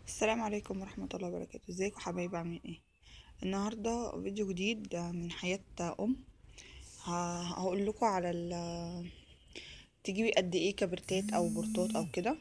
السلام عليكم ورحمة الله وبركاته ازيكم حبايبي عاملين ايه النهاردة فيديو جديد من حياة ام ه- هقول لكم على ال تجيبي قد ايه كبريتات او بورتات او كده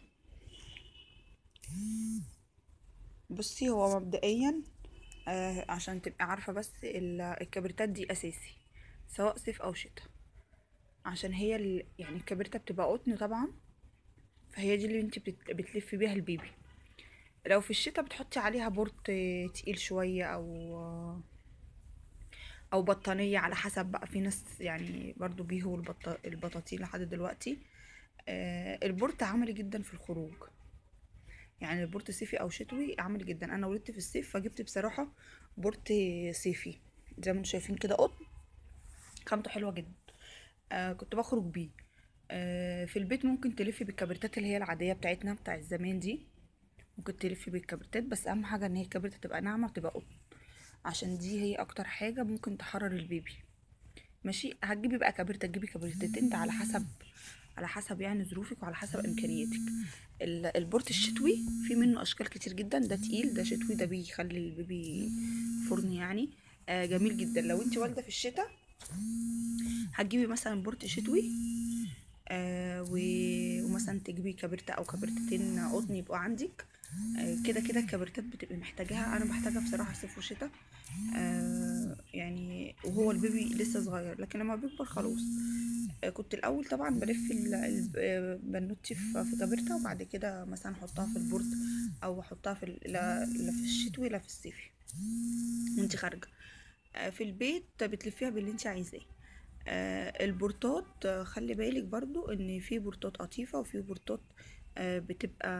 بصي هو مبدئيا آه عشان تبقي عارفة بس ال- الكبريتات دي اساسي سواء صيف او شتاء عشان هي ال... يعني الكبريتة بتبقى قطن طبعا فهي دي اللي انت بت... بتلفي بيها البيبي لو في الشتاء بتحطي عليها بورت تقيل شوية او او بطانية على حسب بقى في ناس يعني برضو بيهوا البط... البطاطين لحد دلوقتي آه البورت عملي جدا في الخروج يعني البورت صيفي او شتوي عملي جدا انا ولدت في الصيف فجبت بصراحة بورت صيفي زي ما انتم شايفين كده قطن خامته حلوة جدا آه كنت بخرج بيه آه في البيت ممكن تلفي بالكبريتات اللي هي العادية بتاعتنا بتاع الزمان دي ممكن تلفي بالكبريتات بس اهم حاجة ان هي الكبريتة تبقى ناعمة وتبقى قطن عشان دي هي اكتر حاجة ممكن تحرر البيبي ماشي هتجيبي بقى كبريتة تجيبي كبريتتين ده على حسب على حسب يعني ظروفك وعلى حسب امكانياتك ال- البورت الشتوي في منه اشكال كتير جدا ده تقيل ده شتوي ده بيخلي البيبي فرن يعني آه جميل جدا لو انت والده في الشتاء هتجيبي مثلا بورت شتوي آه و- ومثلا تجيبي كبريتة او كبريتتين قطن يبقوا عندك آه كده كده الكبريتات بتبقي محتاجاها انا بحتاجها بصراحه صيف وشتاء آه يعني وهو البيبي لسه صغير لكن لما بيكبر خلاص آه كنت الاول طبعا بلف ال- ال- آه، بنوتي في في كبريتة وبعد كده مثلا احطها في البورد او احطها في ال- لا لا في الشتوي لا في الصيفي وانت خارجه آه، في البيت بتلفيها باللي انت عايزاه آه، البورتات آه، خلي بالك برضو ان في بورتات قطيفة وفي بورتات آه، بتبقى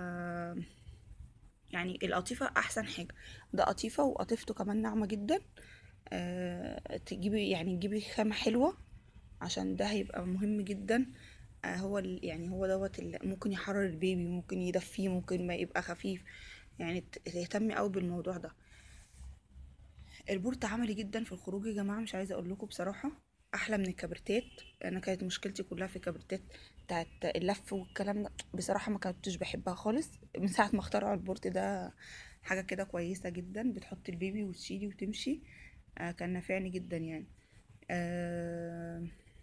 يعني القطيفة احسن حاجة ده قطيفة وقطيفته كمان ناعمة جدا آه، تجيبي يعني تجيبي خامة حلوة عشان ده هيبقى مهم جدا آه، هو ال- يعني هو دوت اللي ممكن يحرر البيبي ممكن يدفيه ممكن ما يبقى خفيف يعني ت- تهتمي قوي بالموضوع ده البورت عملي جدا في الخروج يا جماعه مش عايزه اقول لكم بصراحه احلى من الكبريتات انا كانت مشكلتي كلها في الكبريتات بتاعت اللف والكلام ده بصراحه ما كنتش بحبها خالص من ساعه ما اخترعوا البورت ده حاجه كده كويسه جدا بتحطي البيبي وتشيلي وتمشي آه كان نافعني جدا يعني آه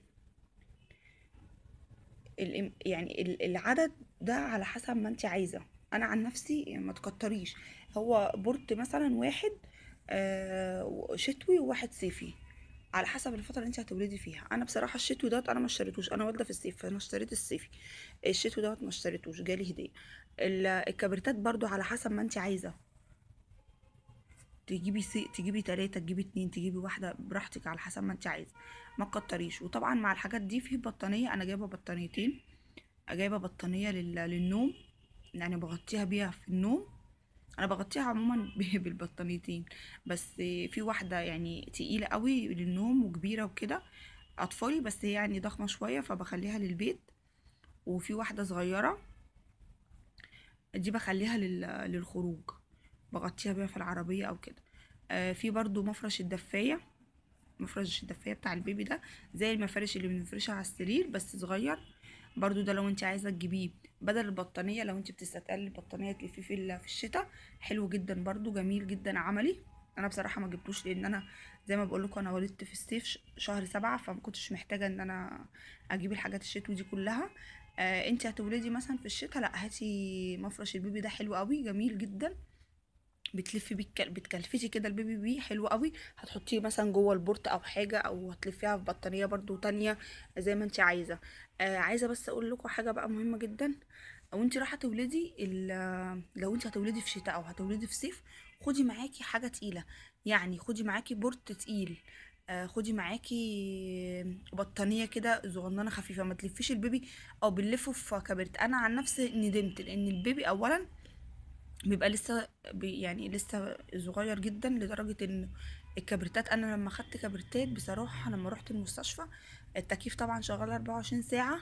الإم- يعني ال- العدد ده على حسب ما انت عايزه انا عن نفسي يعني ما تكتريش هو بورت مثلا واحد آه، شتوي وواحد صيفي على حسب الفتره اللي انت هتولدي فيها انا بصراحه الشتوي دوت انا ما اشتريتوش انا والده في الصيف فانا اشتريت الصيفي الشتوي دوت ما اشتريتوش جالي هديه ال- الكبريتات برضو على حسب ما انت عايزه تجيبي سي... تجيبي تلاتة تجيبي اتنين تجيبي واحدة براحتك على حسب ما انت عايزة ما تكتريش وطبعا مع الحاجات دي في بطانية انا جايبة بطانيتين جايبة بطانية لل... للنوم يعني بغطيها بيها في النوم انا بغطيها عموما ب- بالبطانيتين بس في واحدة يعني تقيلة قوي للنوم وكبيرة وكده اطفالي بس هي يعني ضخمة شوية فبخليها للبيت وفي واحدة صغيرة دي بخليها لل... للخروج بغطيها بيها في العربية او كده آه في برضو مفرش الدفاية مفرش الدفاية بتاع البيبي ده زي المفارش اللي بنفرشها على السرير بس صغير برضو ده لو انت عايزة تجيبيه بدل البطانية لو انت بتستقل البطانية تلفيه في ال- في الشتاء حلو جدا برضو جميل جدا عملي انا بصراحة ما جبتوش لان انا زي ما بقول لكم انا ولدت في الصيف ش- شهر سبعة فما كنتش محتاجة ان انا اجيب الحاجات الشتوي دي كلها آه انت هتولدي مثلا في الشتاء لا هاتي مفرش البيبي ده حلو قوي جميل جدا بتلفي بيه الك- بتكلفتي كده البيبي بيه حلو قوي هتحطيه مثلا جوه البورت او حاجه او هتلفيها في بطانيه برضو تانية زي ما انت عايزه آه عايزه بس اقول لكم حاجه بقى مهمه جدا او انت رايحه تولدي ال- لو انت هتولدي في شتاء او هتولدي في صيف خدي معاكي حاجه تقيله يعني خدي معاكي بورت تقيل آه خدي معاكي بطانيه كده صغننه خفيفه ما تلفيش البيبي او بنلفه في كبرت انا عن نفسي ندمت لان البيبي اولا بيبقى لسه بي يعني لسه صغير جدا لدرجة ان الكبريتات انا لما خدت كبريتات بصراحة لما رحت المستشفى التكييف طبعا شغال 24 ساعة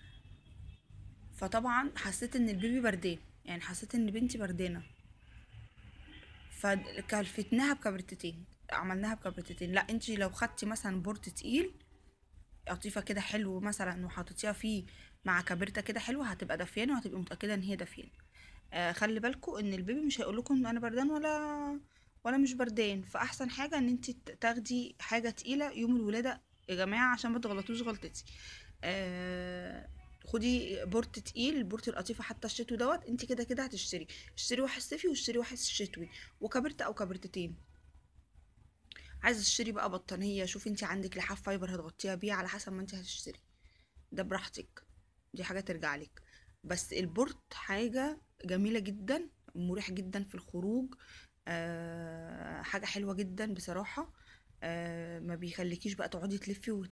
فطبعا حسيت ان البيبي بردان يعني حسيت ان بنتي بردانة فكلفتناها بكبريتتين عملناها بكبريتتين لا انتي لو خدتي مثلا بورت تقيل قطيفة كده حلو مثلا وحطيتيها فيه مع كبريتة كده حلوة هتبقى دافيانة وهتبقي متأكدة ان هي دافيانة آه خلي بالكوا ان البيبي مش هيقول لكم انا بردان ولا ولا مش بردان فاحسن حاجه ان انت تاخدي حاجه تقيله يوم الولاده يا جماعه عشان ما تغلطوش غلطتي آه خدي بورت تقيل البورت القطيفه حتى الشتوي دوت انت كده كده هتشتري اشتري واحد صيفي واشتري واحد شتوي وكبرت او كبرتين عايزه تشتري بقى بطانيه شوفي انت عندك لحاف فايبر هتغطيها بيه على حسب ما انت هتشتري ده براحتك دي حاجه ترجع لك بس البورت حاجه جميله جدا مريح جدا في الخروج آه حاجه حلوه جدا بصراحه آه ما بيخليكيش بقى تقعدي تلفي